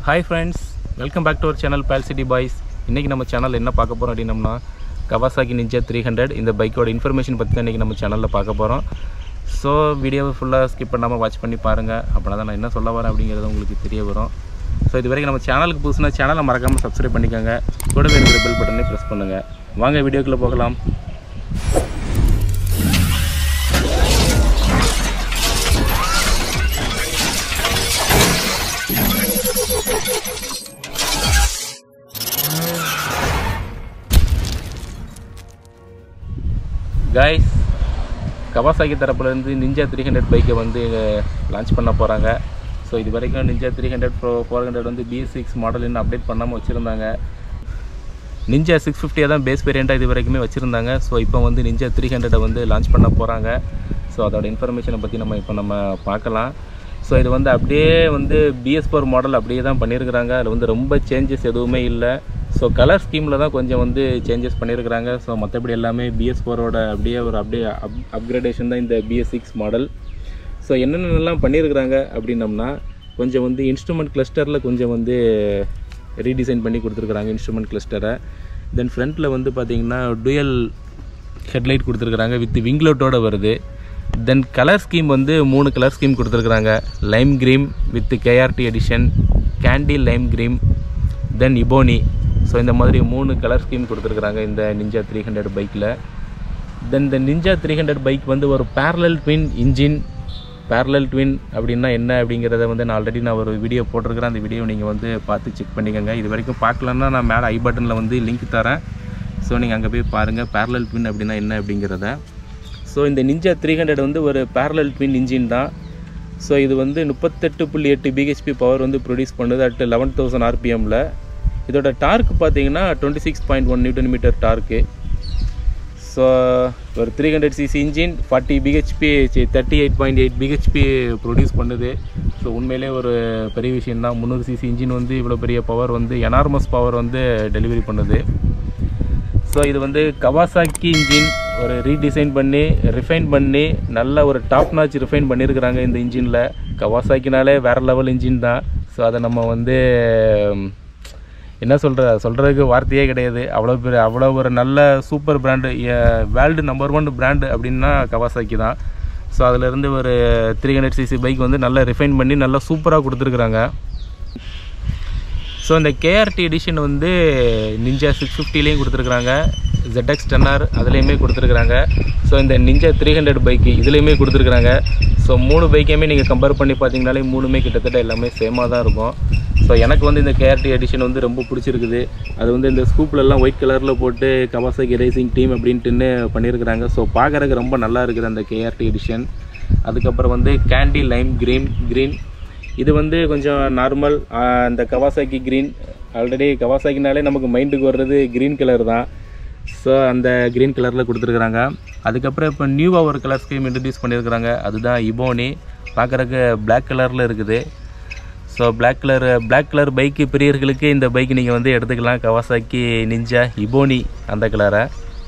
hi friends welcome back to our channel பேல் city boys இன்றைக்கி நம்ம சேனல் என்ன பார்க்க போகிறோம் அப்படின்னம்னா கவாசாக்கி நிஞ்சா த்ரீ ஹண்ட்ரட் இந்த பைக்கோட இன்ஃபர்மேஷன் பற்றி தான் இன்றைக்கி நம்ம சேனலில் பார்க்க போகிறோம் ஸோ வீடியோவை ஃபுல்லாக ஸ்கிப் பண்ணாமல் வாட்ச் பண்ணி பாருங்கள் அப்படின்னா தான் நான் என்ன சொல்ல வரேன் அப்படிங்கிறது உங்களுக்கு தெரிய வரும் ஸோ இது வரைக்கும் நம்ம சேனலுக்கு புதுசுனா சேனலை மறக்காமல் சப்ஸ்கிரைப் பண்ணிக்கோங்க கூடவே இருக்கிற பெல் பட்டனை ப்ரெஸ் பண்ணுங்கள் வாங்க வீடியோக்குள்ளே போகலாம் கைஸ் கவாசாக்கி தரப்புலேருந்து நிஞ்சா த்ரீ ஹண்ட்ரட் பைக்கை வந்து லான்ச் பண்ண போகிறாங்க ஸோ இது வரைக்கும் Ninja three hundred bro four hundred வந்து பிஎஸ் சிக்ஸ் மாடல் இன்னும் அப்டேட் பண்ணாமல் வச்சுருந்தாங்க நிஞ்சா சிக்ஸ் ஃபிஃப்டியாக தான் பேஸ் வேரியண்ட்டாக இது வரைக்குமே வச்சுருந்தாங்க ஸோ இப்போ வந்து நிஞ்சா த்ரீ ஹண்ட்ரடை வந்து லான்ச் பண்ண போகிறாங்க ஸோ அதோட இன்ஃபர்மேஷனை பற்றி நம்ம இப்போ நம்ம பார்க்கலாம் ஸோ இது வந்து அப்படியே வந்து பிஎஸ் ஃபோர் மாடல் அப்படியே தான் பண்ணியிருக்கிறாங்க அதில் வந்து ரொம்ப சேஞ்சஸ் எதுவுமே இல்லை ஸோ கலர் ஸ்கீமில் தான் கொஞ்சம் வந்து சேஞ்சஸ் பண்ணியிருக்கிறாங்க ஸோ மற்றபடி எல்லாமே பிஎஸ் ஃபோரோட அப்படியே ஒரு அப்படியே அப் அப்கிரேடேஷன் தான் இந்த பிஎஸ் சிக்ஸ் மாடல் ஸோ என்னென்னலாம் பண்ணியிருக்கிறாங்க அப்படின்னம்னா கொஞ்சம் வந்து இன்ஸ்ட்ருமெண்ட் கிளஸ்டரில் கொஞ்சம் வந்து ரீடிசைன் பண்ணி கொடுத்துருக்குறாங்க இன்ஸ்ட்ருமெண்ட் கிளஸ்டரை தென் ஃப்ரண்ட்டில் வந்து பார்த்திங்கன்னா டுயல் ஹெட்லைட் கொடுத்துருக்குறாங்க வித் விங்லோட்டோட வருது தென் கலர் ஸ்கீம் வந்து மூணு கலர் ஸ்கீம் கொடுத்துருக்குறாங்க lime green with KRT edition candy lime green then ebony so இந்த மாதிரி மூணு கலர் ஸ்கீம் கொடுத்துருக்குறாங்க இந்த நிஞ்சா த்ரீ ஹண்ட்ரட் பைக்கில் தென் இந்த நிஞ்சா த்ரீ ஹண்ட்ரட் பைக் வந்து ஒரு parallel twin engine parallel twin அப்படின்னா என்ன அப்படிங்கிறத வந்து நான் ஆல்ரெடி நான் ஒரு வீடியோ போட்டிருக்கிறேன் அந்த வீடியோ நீங்கள் வந்து பார்த்து செக் பண்ணிக்கோங்க இது வரைக்கும் பார்க்கலன்னா நான் மேலே ஐ பட்டனில் வந்து லிங்க் தரேன் ஸோ நீங்கள் அங்கே போய் பாருங்கள் பேரலல் ட்வின் அப்படின்னா என்ன அப்படிங்கிறத ஸோ இந்த நிஞ்சா த்ரீ ஹண்ட்ரட் வந்து ஒரு பேரலல் ட்வின் இன்ஜின் தான் ஸோ இது வந்து முப்பத்தெட்டு புள்ளி எட்டு பிஹெச்பி பவர் வந்து ப்ரொடியூஸ் பண்ணுது அட் லெவன் தௌசண்ட் ஆர்பிஎம்மில் இதோட டார்க் பார்த்தீங்கன்னா twenty six point one newton metre torque so ஒரு three hundred CC engine forty BHP thirty eight point eight BHP produce பண்ணுது ஸோ உண்மையிலே ஒரு பெரிய விஷயம் தான் முந்நூறு சிசி இன்ஜின் வந்து இவ்வளோ பெரிய பவர் வந்து எனார்மஸ் பவர் வந்து டெலிவரி பண்ணுது ஸோ இது வந்து கவாசாக்கி இன்ஜின் ஒரு ரீடிசைன் பண்ணி ரிஃபைன் பண்ணி நல்ல ஒரு டாப் நாச் ரிஃபைன் பண்ணியிருக்கிறாங்க இந்த இன்ஜினில் கவாசாக்கினாலே வேறு லெவல் இன்ஜின் தான் ஸோ அதை நம்ம வந்து என்ன சொல்கிற சொல்கிறதுக்கு வார்த்தையே கிடையாது அவ்வளோ பெரிய அவ்வளோ ஒரு நல்ல super brand world number one brand அப்படின்னா கவாசாக்கி தான் ஸோ அதிலேருந்து ஒரு த்ரீ ஹண்ட்ரட் சிசி பைக் வந்து நல்லா ரிஃபைன் பண்ணி நல்லா சூப்பராக கொடுத்துருக்குறாங்க ஸோ இந்த கேஆர்டி எடிஷன் வந்து நிஞ்சா சிக்ஸ் ஃபிஃப்டிலையும் கொடுத்துருக்குறாங்க ZX டென்ஆர் அதுலேயுமே கொடுத்துருக்குறாங்க ஸோ இந்த நிஞ்சா த்ரீ ஹண்ட்ரட் பைக்கு இதுலேயுமே கொடுத்துருக்குறாங்க ஸோ மூணு பைக்கையுமே நீங்கள் கம்பேர் பண்ணி பார்த்தீங்கனாலே மூணுமே கிட்டத்தட்ட எல்லாமே சேமாக தான் இருக்கும் ஸோ எனக்கு வந்து இந்த கேஆர்டி எடிஷன் வந்து ரொம்ப பிடிச்சிருக்குது அது வந்து இந்த ஸ்கூப்லலாம் ஒயிட் கலரில் போட்டு கவாசாக்கி ரேசிங் டீம் அப்படின்ட்டுன்னு பண்ணியிருக்கிறாங்க ஸோ பார்க்குறதுக்கு ரொம்ப நல்லா இருக்குது அந்த கேஆர்டி எடிஷன் அதுக்கப்புறம் வந்து கேண்டி லைம் க்ரீன் க்ரீன் இது வந்து கொஞ்சம் நார்மல் இந்த கவாசாக்கி க்ரீன் ஆல்ரெடி கவாசாக்கினாலே நமக்கு மைண்டுக்கு வர்றது க்ரீன் கலர் தான் ஸோ அந்த க்ரீன் கலரில் கொடுத்துருக்குறாங்க அதுக்கப்புறம் இப்போ நியூவாக ஒரு கலர் ஸ்கீம் இன்ட்ரடியூஸ் பண்ணியிருக்கிறாங்க அதுதான் இபோனி பார்க்குறக்கு Black கலரில் இருக்குது so Black colour Black colour bike பிரியர்களுக்கு இந்த பைக் நீங்கள் வந்து எடுத்துக்கலாம் கவாசாக்கி நிஞ்சா இபோனி அந்த கலரை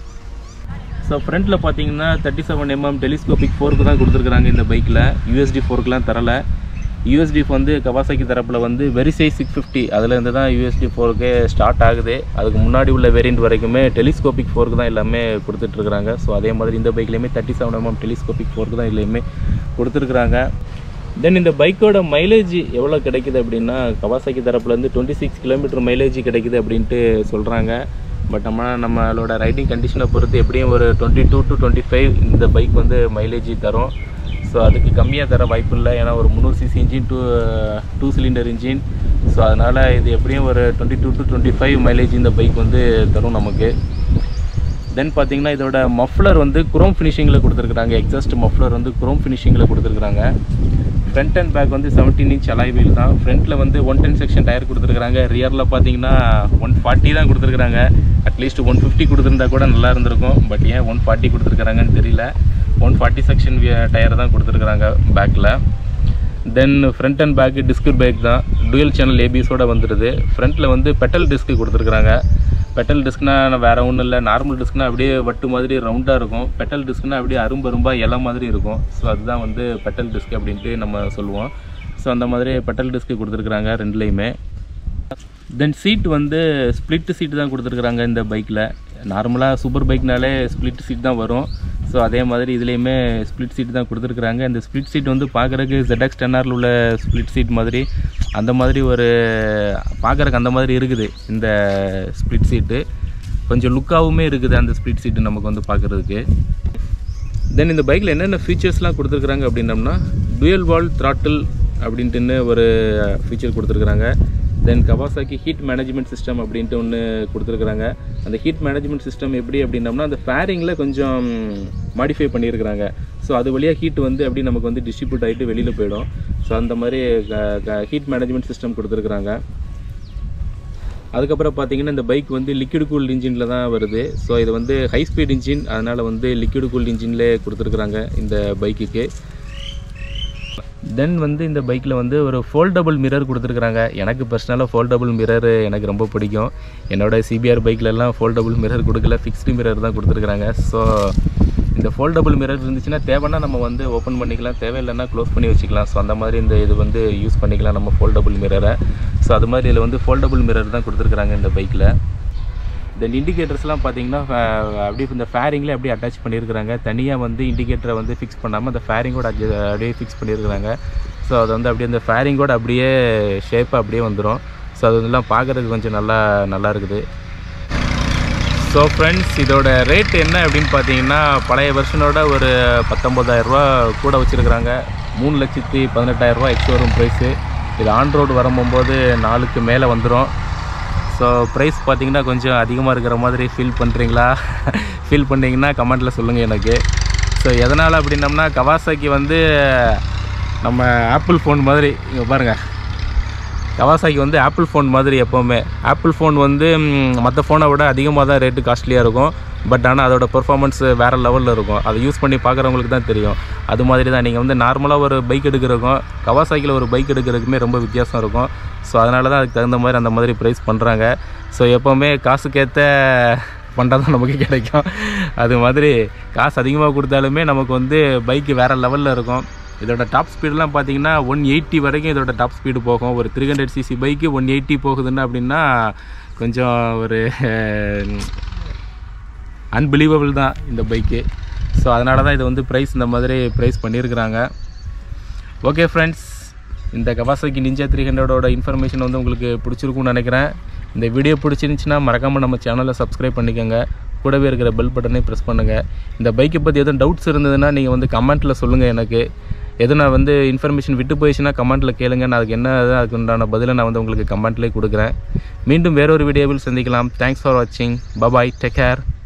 ஸோ ஃப்ரண்ட்டில் பார்த்தீங்கன்னா thirty seven MM telescopic fork தான் கொடுத்துருக்குறாங்க இந்த பைக்கில் யூஎஸ்டி ஃபோர்க்குலாம் தரலை யூஎஸ்டி வந்து கவாசாக்கி தரப்பில் வந்து வெரிசை சிக்ஸ் ஃபிஃப்டி அதுலேருந்து தான் யூஎஸ்டி ஃபோருக்கு ஸ்டார்ட் ஆகுது அதுக்கு முன்னாடி உள்ள வேரியண்ட் வரைக்குமே டெலிஸ்கோபிக் ஃபோருக்கு தான் எல்லாமே கொடுத்துட்ருக்குறாங்க ஸோ அதே மாதிரி இந்த பைக்லேயுமே தேர்ட்டி செவன் எம்எம் டெலிஸ்கோபிக் ஃபோருக்கு தான் இதுலேயுமே கொடுத்துருக்குறாங்க தென் இந்த பைக்கோட மைலேஜ் எவ்வளோ கிடைக்குது அப்படின்னா கவாசாக்கி தரப்புலேருந்து டுவெண்ட்டி சிக்ஸ் கிலோமீட்டர் மைலேஜ் கிடைக்குது அப்படின்ட்டு சொல்கிறாங்க பட் நம்ம நம்மளோட ரைடிங் கண்டிஷனை பொறுத்து எப்படியும் ஒரு twenty two to twenty five இந்த பைக் வந்து மைலேஜ் தரும் ஸோ அதுக்கு கம்மியாக தர வாய்ப்பு இல்லை ஏன்னா ஒரு முந்நூறு CC engine two two cylinder engine so அதனால் இது எப்படியும் ஒரு twenty two to twenty five mileage இந்த பைக் வந்து தரும் நமக்கு தென் பார்த்தீங்கன்னா இதோட மஃப்ளர் வந்து குரோம் ஃபினிஷிங்கில் கொடுத்துருக்குறாங்க எக்ஸாஸ்ட் மஃப்ளர் வந்து குரோம் ஃபினிஷிங்கில் கொடுத்துருக்குறாங்க ஃப்ரண்ட் அண்ட் பேக் வந்து செவன்டீன் இன்ச் அலாய் வீல் தான் ஃப்ரண்ட்டில் வந்து ஒன் டென் செக்ஷன் டயர் கொடுத்துருக்குறாங்க ரியரில் பார்த்தீங்கன்னா ஒன் ஃபார்ட்டி தான் கொடுத்துருக்குறாங்க அட்லீஸ்ட் ஒன் ஃபிஃப்டி கொடுத்துருந்தா கூட நல்லா இருந்திருக்கும் பட் ஏன் ஒன் ஃபார்ட்டி கொடுத்துருக்குறாங்கன்னு தெரியல ஒன் ஃபார்ட்டி செக்ஷன் டயர் தான் கொடுத்துருக்குறாங்க பேக்கில் then front and back disc back தான் டுயல் சேனல் ஏபிஎஸோட வந்துடுது ஃப்ரண்ட்டில் வந்து பெட்டல் டிஸ்க் கொடுத்துருக்குறாங்க பெட்டல் டிஸ்க்னா வேறு ஒன்றும் இல்லை நார்மல் டிஸ்க்னா அப்படியே வட்டு மாதிரி ரவுண்டாக இருக்கும் பெட்டல் டிஸ்க்னா அப்படியே அரும்பு அரும்பாக இலை மாதிரி இருக்கும் ஸோ அதுதான் வந்து பெட்டல் டிஸ்க் அப்படின்ட்டு நம்ம சொல்லுவோம் ஸோ அந்த மாதிரி பெட்டல் டிஸ்க் கொடுத்துருக்குறாங்க ரெண்டுலேயுமே தென் சீட் வந்து ஸ்ப்ளிட் சீட் தான் கொடுத்துருக்குறாங்க இந்த பைக்கில் நார்மலாக சூப்பர் பைக்னாலே ஸ்ப்ளிட் சீட் தான் வரும் ஸோ அதே மாதிரி இதுலேயுமே ஸ்ப்ளிட் சீட் தான் கொடுத்துருக்குறாங்க இந்த ஸ்ப்ளிட் சீட் வந்து பார்க்குறதுக்கு ZX டென்ஆரில் உள்ள ஸ்ப்ளிட் சீட் மாதிரி அந்த மாதிரி ஒரு பார்க்குறக்கு அந்த மாதிரி இருக்குது இந்த ஸ்ப்ளிட் சீட்டு கொஞ்சம் லுக்காகவுமே இருக்குது அந்த ஸ்ப்ளிட் சீட்டு நமக்கு வந்து பார்க்குறதுக்கு தென் இந்த பைக்கில் என்னென்ன ஃபீச்சர்ஸ்லாம் கொடுத்துருக்குறாங்க அப்படின்னம்னா டுயல் வால் throttle அப்படின்ட்டுன்னு ஒரு ஃபீச்சர் கொடுத்துருக்குறாங்க then Kawasaki heat management system அப்படின்ட்டு ஒன்று கொடுத்துருக்குறாங்க அந்த ஹீட் மேனேஜ்மெண்ட் சிஸ்டம் எப்படி அப்படின்னம்னா அந்த ஃபேரிங்கில் கொஞ்சம் மாடிஃபை பண்ணியிருக்கிறாங்க ஸோ அது வழியாக ஹீட் வந்து அப்படி நமக்கு வந்து டிஸ்ட்ரிபியூட் ஆகிட்டு வெளியில் போயிடும் ஸோ அந்த மாதிரி ஹீட் மேனேஜ்மெண்ட் சிஸ்டம் கொடுத்துருக்குறாங்க அதுக்கப்புறம் பார்த்தீங்கன்னா இந்த பைக் வந்து லிக்விட் கூல் இன்ஜினில் தான் வருது ஸோ இது வந்து ஹை ஸ்பீட் இன்ஜின் அதனால் வந்து லிக்விட் கூல் இன்ஜின்லேயே கொடுத்துருக்குறாங்க இந்த பைக்குக்கு தென் வந்து இந்த பைக்கில் வந்து ஒரு ஃபோல்டபுள் மிரர் கொடுத்துருக்குறாங்க எனக்கு பர்சனலாக ஃபோல்டபுள் மிரர் எனக்கு ரொம்ப பிடிக்கும் என்னோட சிபிஆர் பைக்லலாம் ஃபோல்டபுள் மிரர் கொடுக்கல ஃபிக்ஸ்டு மிரர் தான் கொடுத்துருக்குறாங்க ஸோ இந்த ஃபோல்டபுள் மிரர் இருந்துச்சுன்னா தேவைன்னா நம்ம வந்து ஓப்பன் பண்ணிக்கலாம் தேவையில்லைன்னா க்ளோஸ் பண்ணி வச்சுக்கலாம் ஸோ அந்த மாதிரி இந்த இது வந்து யூஸ் பண்ணிக்கலாம் நம்ம ஃபோல்டபுள் மிரரை ஸோ அது மாதிரி இதில் வந்து ஃபோல்டபுள் மிரர் தான் கொடுத்துருக்குறாங்க இந்த பைக்கில் தென் இண்டிகேட்டர்ஸ்லாம் பார்த்தீங்கன்னா அஹ், அப்படியே இந்த ஃபேரிங்லேயே அப்படியே அட்டாச் பண்ணியிருக்கிறாங்க தனியாக வந்து இண்டிகேட்டரை வந்து ஃபிக்ஸ் பண்ணாமல் அந்த ஃபேரிங்கோட அப்படியே ஃபிக்ஸ் பண்ணியிருக்கிறாங்க ஸோ அது வந்து அப்படியே அந்த ஃபேரிங்கோட அப்படியே ஷேப்பாக அப்படியே வந்துடும் ஸோ அது இதெல்லாம் பார்க்குறதுக்கு கொஞ்சம் நல்லா நல்லா இருக்குது ஸோ ஃப்ரெண்ட்ஸ் இதோட ரேட் என்ன அப்படின்னு பார்த்தீங்கன்னா பழைய வெர்ஷனோட ஒரு 19000 ரூபா கூட வச்சுருக்குறாங்க மூணு லட்சத்தி பதினெட்டாயிரரூபா எக்ஸ் வரும் ப்ரைஸு இது ஆன் ரோடு வரும்போது நாலுக்கு மேலே வந்துடும் ஸோ ப்ரைஸ் பார்த்தீங்கன்னா கொஞ்சம் அதிகமாக இருக்கிற மாதிரி ஃபீல் பண்ணுறீங்களா ஃபீல் பண்ணீங்கன்னா கமெண்ட்டில் சொல்லுங்கள் எனக்கு ஸோ எதனால் அப்படின்னம்னா கவாசாக்கி வந்து நம்ம ஆப்பிள் ஃபோன் மாதிரி இங்கே பாருங்கள் கவாசாக்கி வந்து ஆப்பிள் ஃபோன் மாதிரி எப்போவுமே ஆப்பிள் ஃபோன் வந்து மற்ற ஃபோனை விட அதிகமாக தான் ரேட்டு காஸ்ட்லியாக இருக்கும் பட் ஆனால் அதோட பெர்ஃபார்மன்ஸ் வேறு லெவலில் இருக்கும் அதை யூஸ் பண்ணி பார்க்குறவங்களுக்கு தான் தெரியும் அது மாதிரி தான் நீங்கள் வந்து நார்மலாக ஒரு பைக் எடுக்கிறதுக்கும் கவாசாக்கியில் ஒரு பைக் எடுக்கிறதுக்குமே ரொம்ப வித்தியாசம் இருக்கும் ஸோ அதனால தான் அதுக்கு தகுந்த மாதிரி அந்த மாதிரி ப்ரைஸ் பண்ணுறாங்க ஸோ எப்போவுமே காசுக்கேற்ற ஃபண்டாக தான் நமக்கு கிடைக்கும் அது மாதிரி காசு அதிகமாக கொடுத்தாலுமே நமக்கு வந்து பைக்கு வேறு லெவலில் இருக்கும் இதோட டாப் ஸ்பீடெலாம் பார்த்தீங்கன்னா ஒன் எயிட்டி வரைக்கும் இதோட டாப் ஸ்பீடு போகும் ஒரு த்ரீ ஹண்ட்ரட் சிசி பைக்கு ஒன் எயிட்டி போகுதுன்னு அப்படின்னா கொஞ்சம் ஒரு அன்பிலீவபிள் தான் இந்த பைக்கு ஸோ அதனால தான் இது வந்து ப்ரைஸ் இந்த மாதிரி ப்ரைஸ் பண்ணியிருக்கிறாங்க ஓகே ஃப்ரெண்ட்ஸ் இந்த கவாசாக்கி நிஞ்சா த்ரீ ஹண்ட்ரடோட இன்ஃபர்மேஷன் வந்து உங்களுக்கு பிடிச்சிருக்கும்னு நினைக்கிறேன் இந்த வீடியோ பிடிச்சிருந்துச்சுன்னா மறக்காமல் நம்ம சேனலை சப்ஸ்கிரைப் பண்ணிக்கோங்க கூடவே இருக்கிற பெல் பட்டனை ப்ரெஸ் பண்ணுங்கள் இந்த பைக்கை பற்றி எதுவும் டவுட்ஸ் இருந்ததுன்னா நீங்கள் வந்து கமெண்ட்டில் சொல்லுங்கள் எனக்கு எதுவும் நான் வந்து இன்ஃபர்மேஷன் விட்டு போயிடுச்சுன்னா கமெண்ட்டில் கேளுங்க நான் அதுக்கு என்ன இது, அதுக்கு உண்டான பதிலை நான் வந்து உங்களுக்கு கமெண்ட்லேயே கொடுக்குறேன் மீண்டும் வேறொரு வீடியோவில் சந்திக்கலாம் தேங்க்ஸ் ஃபார் வாட்சிங் பபாய் டேக் கேர்